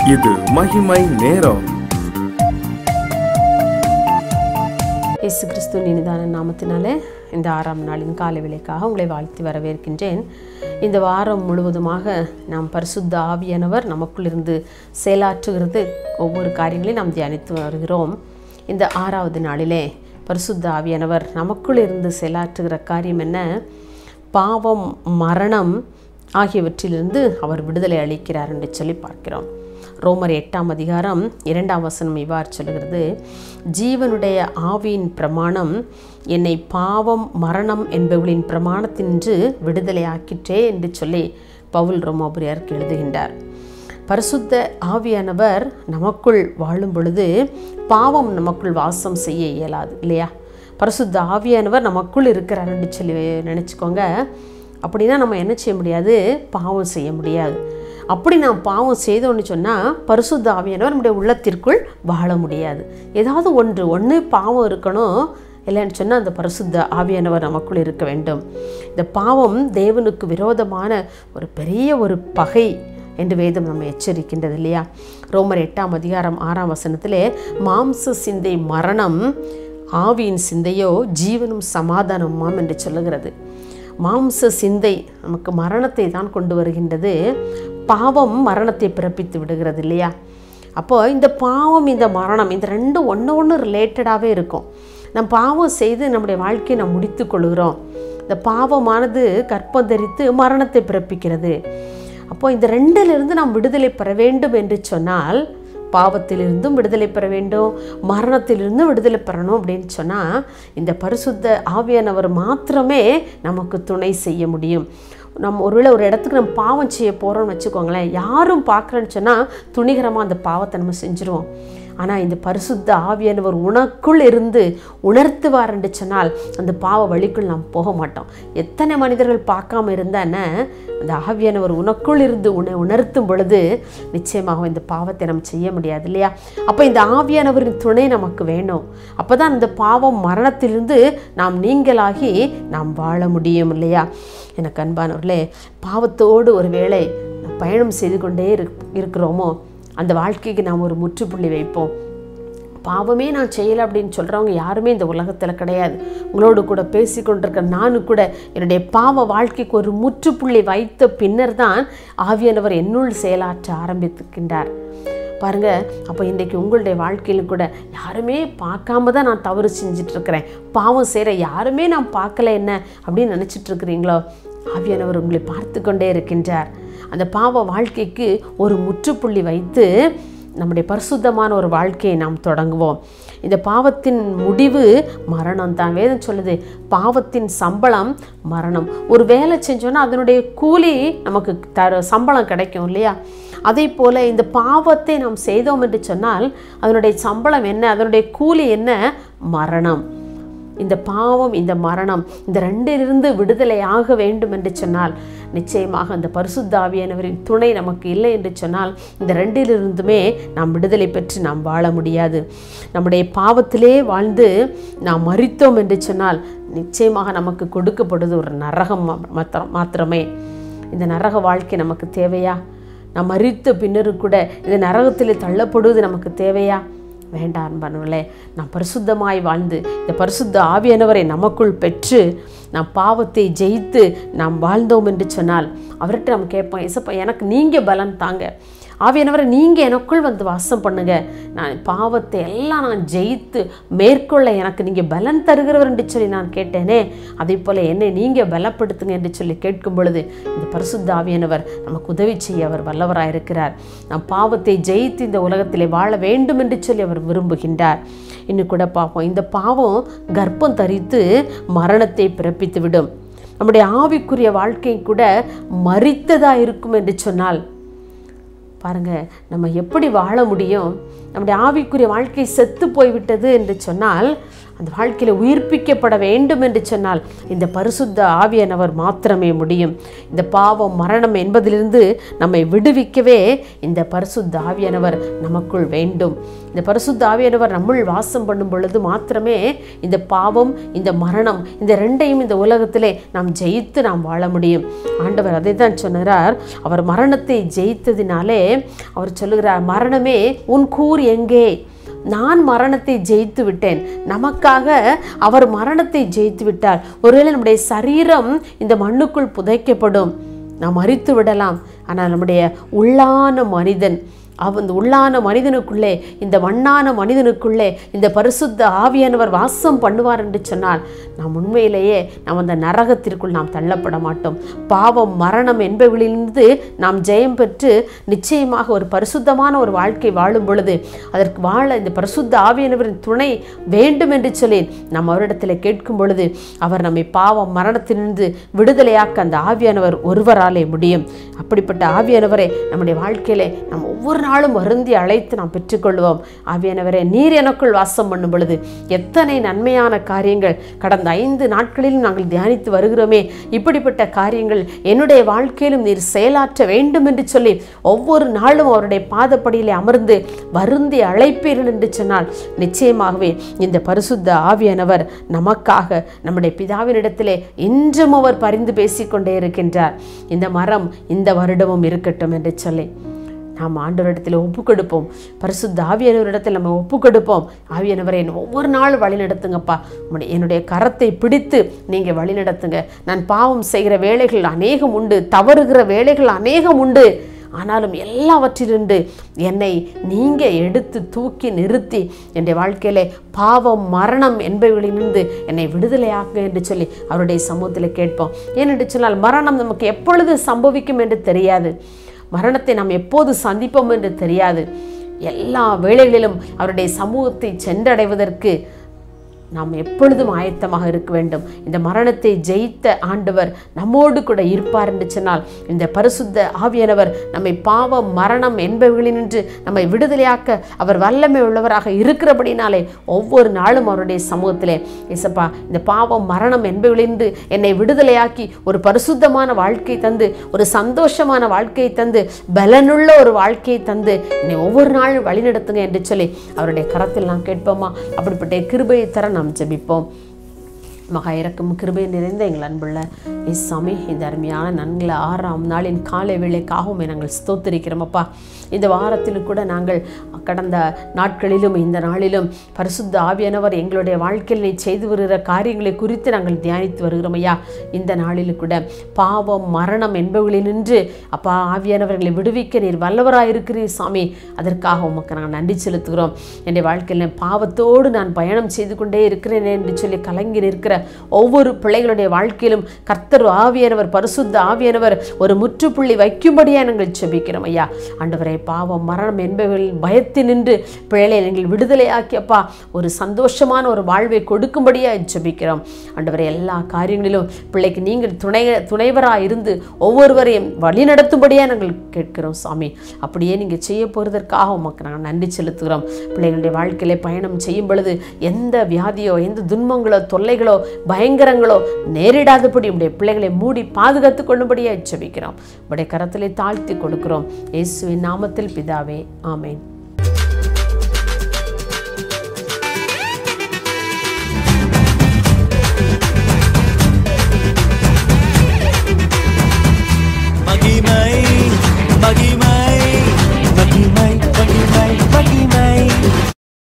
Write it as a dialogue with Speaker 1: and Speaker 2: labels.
Speaker 1: இது மகிமை நேரம்
Speaker 2: இயேசு கிறிஸ்து இனிதான நாமத்தினாலே இந்த ஆறாம் நாளின் காலை வேளைக்காக உங்களை வாழ்த்தி வரவேற்கின்றேன் இந்த வாரம் முழுவதுமாக நாம் பரிசுத்த ஆவியானவர் நமக்குள் இருந்து செயலாற்றுகிறது ஒவ்வொரு காரியங்களையும் நாம் தியானித்து வருகிறோம் இந்த ஆறாவது நாளிலே பரிசுத்த ஆவியானவர் நமக்குள் இருந்து செயலாற்றுகிற காரியம் என்ன பாவம் மரணம் ஆகியவற்றிலிருந்து அவர் விடுதலை அளிக்கிறார் என்று சொல்லி பார்க்கிறோம் ரோமர் எட்டாம் அதிகாரம் இரண்டாம் வசனம் இவ்வாறு சொல்கிறது ஜீவனுடைய ஆவியின் பிரமாணம் என்னை பாவம் மரணம் என்பவர்களின் பிரமாணத்தினின்று விடுதலை ஆக்கிற்றே என்று சொல்லி பவுல் ரோமாபுரியாருக்கு எழுதுகின்றார் பரிசுத்த ஆவியானவர் நமக்குள் வாழும் பொழுது பாவம் நமக்குள் வாசம் செய்ய இயலாது இல்லையா பரிசுத்த ஆவியானவர் நமக்குள் இருக்கிறாருன்னு சொல்லி நினச்சிக்கோங்க அப்படின்னா நம்ம என்ன செய்ய முடியாது பாவம் செய்ய முடியாது அப்படி நாம் பாவம் செய்தோன்னு சொன்னால் பரிசுத்த ஆவியானவர் நம்முடைய உள்ளத்திற்குள் வாழ முடியாது ஏதாவது ஒன்று ஒன்று பாவம் இருக்கணும் இல்லைன்னு சொன்னால் அந்த பரிசுத்த ஆவியானவர் நமக்குள் இருக்க வேண்டும் இந்த பாவம் தேவனுக்கு விரோதமான ஒரு பெரிய ஒரு பகை என்று வேதம் நம்ம எச்சரிக்கின்றது இல்லையா ரோமர் எட்டாம் அதிகாரம் ஆறாம் வசனத்திலே மாம்ச சிந்தை மரணம் ஆவியின் சிந்தையோ ஜீவனும் சமாதானமாம் என்று சொல்லுகிறது மாம்ச சிந்தை நமக்கு மரணத்தை தான் கொண்டு வருகின்றது பாவம் மரணத்தை பிறப்பித்து விடுகிறது இல்லையா அப்போ இந்த பாவம் இந்த மரணம் இந்த ரெண்டும் ஒன்று ஒன்று ரிலேட்டடாகவே இருக்கும் நம் பாவம் செய்து நம்முடைய வாழ்க்கையை நாம் முடித்து கொள்கிறோம் இந்த பாவமானது கற்பம் தரித்து மரணத்தை பிறப்பிக்கிறது அப்போ இந்த ரெண்டிலிருந்து நாம் விடுதலை பெற வேண்டும் என்று சொன்னால் பாவத்திலிருந்தும் விடுதலை பெற வேண்டும் மரணத்திலிருந்தும் விடுதலை பெறணும் அப்படின்னு சொன்னால் இந்த பரிசுத்த ஆவியானவர் மாத்திரமே நமக்கு துணை செய்ய முடியும் நம்ம ஒருவேளை ஒரு இடத்துக்கு நம்ம பாவம் செய்ய போகிறோம்னு வச்சுக்கோங்களேன் யாரும் பார்க்குறேன்னு சொன்னால் துணிகரமாக அந்த பாவத்தை நம்ம செஞ்சுருவோம் ஆனால் இந்த பரிசுத்த ஆவியானவர் உனக்குள் இருந்து உணர்த்துவார் என்று சொன்னால் அந்த பாவ வழிக்குள் நாம் போக மாட்டோம் எத்தனை மனிதர்கள் பார்க்காம இருந்தானே அந்த ஆவியானவர் உனக்குள் இருந்து உன்னை உணர்த்தும் பொழுது நிச்சயமாக இந்த பாவத்தை நம்ம செய்ய முடியாது இல்லையா அப்போ இந்த ஆவியானவரின் துணை நமக்கு வேணும் அப்போ தான் இந்த பாவம் மரணத்திலிருந்து நாம் நீங்களாகி நாம் வாழ முடியும் இல்லையா எனக்கு அன்பானவர்களே பாவத்தோடு ஒரு வேளை பயணம் செய்து கொண்டே இருக்கிறோமோ அந்த வாழ்க்கைக்கு நாம் ஒரு முற்றுப்புள்ளி வைப்போம் பாவமே நான் செய்யலை அப்படின்னு சொல்கிறவங்க யாருமே இந்த உலகத்தில் கிடையாது உங்களோடு கூட பேசி கொண்டிருக்க நானும் கூட என்னுடைய பாவ வாழ்க்கைக்கு ஒரு முற்றுப்புள்ளி வைத்த பின்னர் தான் ஆவியானவர் என்னுள் செயலாற்ற ஆரம்பித்துக்கின்றார் பாருங்க அப்போ இன்றைக்கி உங்களுடைய வாழ்க்கையிலும் கூட யாருமே பார்க்காம தான் நான் தவறு செஞ்சிட்ருக்கிறேன் பாவம் செய்கிற யாருமே நான் பார்க்கல என்ன அப்படின்னு நினச்சிட்டு இருக்கிறீங்களோ ஆவியானவர் உங்களை பார்த்து கொண்டே இருக்கின்றார் அந்த பாவ வாழ்க்கைக்கு ஒரு முற்றுப்புள்ளி வைத்து நம்முடைய பரிசுத்தமான ஒரு வாழ்க்கையை நாம் தொடங்குவோம் இந்த பாவத்தின் முடிவு மரணம் தான் வேதம் சொல்லுது பாவத்தின் சம்பளம் மரணம் ஒரு வேலை செஞ்சோன்னா அதனுடைய கூலி நமக்கு தர சம்பளம் கிடைக்கும் இல்லையா அதே போல் இந்த பாவத்தை நாம் செய்தோம் என்று சொன்னால் அதனுடைய சம்பளம் என்ன அதனுடைய கூலி என்ன மரணம் இந்த பாவம் இந்த மரணம் இந்த ரெண்டிலிருந்து விடுதலை ஆக வேண்டும் என்று சொன்னால் நிச்சயமாக அந்த பரிசுத்தாவியானவரின் துணை நமக்கு இல்லை என்று சொன்னால் இந்த ரெண்டிலிருந்துமே நாம் விடுதலை பெற்று நாம் வாழ முடியாது நம்முடைய பாவத்திலே வாழ்ந்து நாம் மறித்தோம் என்று சொன்னால் நிச்சயமாக நமக்கு கொடுக்கப்படுது ஒரு நரகம் மாத்திரம் மாத்திரமே இந்த நரக வாழ்க்கை நமக்கு தேவையா நாம் மறித்த பின்னரும் கூட இந்த நரகத்திலே தள்ளப்படுவது நமக்கு தேவையா வேண்டாம் அன்பானவர்களே நாம் பரிசுத்தமாய் வாழ்ந்து இந்த பரிசுத்த ஆவியானவரை நமக்குள் பெற்று நாம் பாவத்தை ஜெயித்து நாம் வாழ்ந்தோம் என்று சொன்னால் அவர்கிட்ட நம்ம கேட்போம் எசப்பா எனக்கு நீங்கள் பலன் தாங்க ஆவியானவரை நீங்கள் எனக்குள் வந்து வாசம் பண்ணுங்க நான் பாவத்தை எல்லாம் நான் ஜெயித்து மேற்கொள்ள எனக்கு நீங்கள் பலன் தருகிறவர் என்று சொல்லி நான் கேட்டேனே அதே போல் என்னை நீங்கள் பலப்படுத்துங்க என்று சொல்லி கேட்கும் பொழுது இந்த பரிசுத்த ஆவியானவர் நமக்கு உதவி செய்ய அவர் வல்லவராக இருக்கிறார் நாம் பாவத்தை ஜெயித்து இந்த உலகத்திலே வாழ வேண்டும் என்று சொல்லி அவர் விரும்புகின்றார் இன்னும் கூட பார்ப்போம் இந்த பாவம் கர்ப்பம் தரித்து மரணத்தை பிறப்பித்து விடும் நம்முடைய ஆவிக்குரிய வாழ்க்கை கூட மறித்ததாக இருக்கும் என்று சொன்னால் பாருங்க நம்ம எப்படி வாழ முடியும் நம்முடைய ஆவிக்குரிய வாழ்க்கை செத்து போய்விட்டது என்று சொன்னால் அந்த வாழ்க்கையில் உயிர்ப்பிக்கப்பட வேண்டும் என்று சொன்னால் இந்த பரிசுத்த ஆவியானவர் மாத்திரமே முடியும் இந்த பாவம் மரணம் என்பதிலிருந்து நம்மை விடுவிக்கவே இந்த பரிசுத்த ஆவியானவர் நமக்குள் வேண்டும் இந்த பரிசுத்த ஆவியானவர் நம்முள் வாசம் பண்ணும் பொழுது மாத்திரமே இந்த பாவம் இந்த மரணம் இந்த ரெண்டையும் இந்த உலகத்திலே நாம் ஜெயித்து நாம் வாழ முடியும் ஆண்டவர் அதை தான் சொன்னார் அவர் மரணத்தை ஜெயித்ததினாலே அவர் சொல்லுகிறார் மரணமே உன் கூர் எங்கே நான் மரணத்தை ஜெயித்து விட்டேன் நமக்காக அவர் மரணத்தை ஜெயித்து விட்டார் ஒருவேளை நம்முடைய சரீரம் இந்த மண்ணுக்குள் புதைக்கப்படும் நாம் மறித்து விடலாம் ஆனால் நம்முடைய உள்ளான மனிதன் அவன் இந்த உள்ளான மனிதனுக்குள்ளே இந்த மண்ணான மனிதனுக்குள்ளே இந்த பரிசுத்த ஆவியானவர் வாசம் பண்ணுவார் என்று சொன்னால் நாம் உண்மையிலேயே நாம் அந்த நரகத்திற்குள் நாம் தள்ளப்பட மாட்டோம் பாவம் மரணம் என்பவர்களிலிருந்து நாம் ஜெயம் பெற்று நிச்சயமாக ஒரு பரிசுத்தமான ஒரு வாழ்க்கை வாழும் பொழுது அதற்கு வாழ இந்த பரிசுத்த ஆவியானவரின் துணை வேண்டும் என்று சொல்லி நாம் அவரிடத்தில் கேட்கும் பொழுது அவர் நம்மை பாவம் மரணத்திலிருந்து விடுதலையாக்க அந்த ஆவியானவர் ஒருவராலே முடியும் அப்படிப்பட்ட ஆவியானவரை நம்முடைய வாழ்க்கையிலே நாம் ஒவ்வொரு நாளும் வருந்தி அழைத்து நாம் பெற்றுக்கொள்வோம் ஆவியானவரே நீர் எனக்குள் வாசம் பண்ணும் பொழுது எத்தனை நன்மையான காரியங்கள் கடந்த ஐந்து நாட்களிலும் நாங்கள் தியானித்து வருகிறோமே இப்படிப்பட்ட காரியங்கள் என்னுடைய வாழ்க்கையிலும் நீர் செயலாற்ற வேண்டும் என்று சொல்லி ஒவ்வொரு நாளும் அவருடைய பாதப்படியிலே அமர்ந்து வருந்தி அழைப்பீர்கள் என்று சொன்னால் நிச்சயமாகவே இந்த பரிசுத்த ஆவியானவர் நமக்காக நம்முடைய பிதாவினிடத்திலே இன்றும் அவர் பரிந்து பேசிக்கொண்டே இருக்கின்றார் இந்த மரம் இந்த வருடமும் இருக்கட்டும் என்று சொல்லி நாம் ஆண்டவரிடத்தில் ஒப்பு கொடுப்போம் பரிசுத்த ஆவியானவரிடத்தில் நம்ம ஒப்பு கொடுப்போம் ஆவியானவரை என்னை ஒவ்வொரு நாள் வழி நடத்துங்கப்பா உம்முடைய- என்னுடைய கரத்தை பிடித்து நீங்கள் வழி நடத்துங்க நான் பாவம் செய்கிற வேலைகள் அநேகம் உண்டு தவறுகிற வேலைகள் அநேகம் உண்டு ஆனாலும் எல்லாவற்றிலிருந்து என்னை நீங்கள் எடுத்து தூக்கி நிறுத்தி என்னுடைய வாழ்க்கையிலே பாவம் மரணம் என்பவைகளிலிருந்து என்னை விடுதலையாக்குங்க என்று சொல்லி அவருடைய சமூகத்தில் கேட்போம் ஏனென்று சொன்னால் மரணம் நமக்கு எப்பொழுது சம்பவிக்கும் என்று தெரியாது மரணத்தை நாம் எப்போது சந்திப்போம் என்று தெரியாது எல்லா வேளைகளிலும் அவருடைய சமூகத்தை சென்றடைவதற்கு நாம் எப்பொழுதும் ஆயத்தமாக இருக்க வேண்டும் இந்த மரணத்தை ஜெயித்த ஆண்டவர் நம்மோடு கூட இருப்பார் என்று சொன்னால் இந்த பரிசுத்த ஆவியானவர் நம்மை பாவம் மரணம் என்பவைகளினின்று நம்மை விடுதலையாக்க அவர் வல்லமை உள்ளவராக இருக்கிறபடினாலே ஒவ்வொரு நாளும் அவருடைய சமூகத்திலே இசப்பா இந்த பாவம் மரணம் என்பவைகளின்று என்னை விடுதலையாக்கி ஒரு பரிசுத்தமான வாழ்க்கை தந்து ஒரு சந்தோஷமான வாழ்க்கையை தந்து பலனுள்ள ஒரு வாழ்க்கையை தந்து என்னை ஒவ்வொரு நாளும் வழிநடத்துங்க என்று சொல்லி அவருடைய கரத்தில் நாம் கேட்போமா அப்படிப்பட்ட கிருபையை தர நாம் ஜெபிப்போம் மகா இறக்கும் கிருபை நிறைந்த எங்கள் அன்புள்ள இசாமி இந்த அருமையான நன்களை ஆறாம் நாளின் காலை வேளைக்காகவும் நாங்கள் ஸ்தோத்திரிக்கிறோம் அப்பா இந்த வாரத்திலும் கூட நாங்கள் கடந்த நாட்களிலும் இந்த நாளிலும் பரிசுத்த ஆவியானவர் எங்களுடைய வாழ்க்கையில் நீ செய்து வருகிற காரியங்களை குறித்து நாங்கள் தியானித்து வருகிறோம் ஐயா இந்த நாளிலும் கூட பாவம் மரணம் என்பவர்களினின்று அப்பா ஆவியானவர்களை விடுவிக்க நீர் வல்லவராக இருக்கிறீர் சாமி அதற்காக உமக்கு நாங்கள் நன்றி செலுத்துகிறோம் என்னுடைய வாழ்க்கையில் நான் பாவத்தோடு நான் பயணம் செய்து கொண்டே இருக்கிறேன் என்று சொல்லி கலங்கி நிற்கிற ஒவ்வொரு பிள்ளைகளுடைய வாழ்க்கையிலும் கர்த்தர் ஆவியானவர் பரிசுத்த ஆவியானவர் ஒரு முற்றுப்புள்ளி வைக்கும்படியாக நாங்கள் செபிக்கிறோம் ஐயா ஆண்டவரே பாவம் மரணம் என்பவர்களின் பயத்தினின்று பிள்ளைகளை நீங்கள் விடுதலையாக்கியப்பா ஒரு சந்தோஷமான ஒரு வாழ்வை கொடுக்கும்படியாக ஜெபிக்கிறோம் ஆண்டவரே எல்லா காரியங்களிலும் பிள்ளைக்கு நீங்கள் துணை துணைவராக இருந்து ஒவ்வொருவரையும் வழி நடத்தும்படியாக நாங்கள் கேட்கிறோம் சாமி அப்படியே நீங்கள் செய்ய போகிறதற்காக உமக்கு நாங்கள் நன்றி செலுத்துகிறோம் பிள்ளைகளுடைய வாழ்க்கையிலே பயணம் செய்யும் பொழுது எந்த வியாதியோ எந்த துன்பங்களோ தொல்லைகளோ பயங்கரங்களோ நேரிடாதபடி உடைய பிள்ளைகளை மூடி பாதுகாத்து கொள்ளும்படியாக ஜெபிக்கிறோம் உடைய கரத்திலே தாழ்த்தி கொடுக்கிறோம் இயேசுவின் நாமத்தில் பிதாவே ஆமென்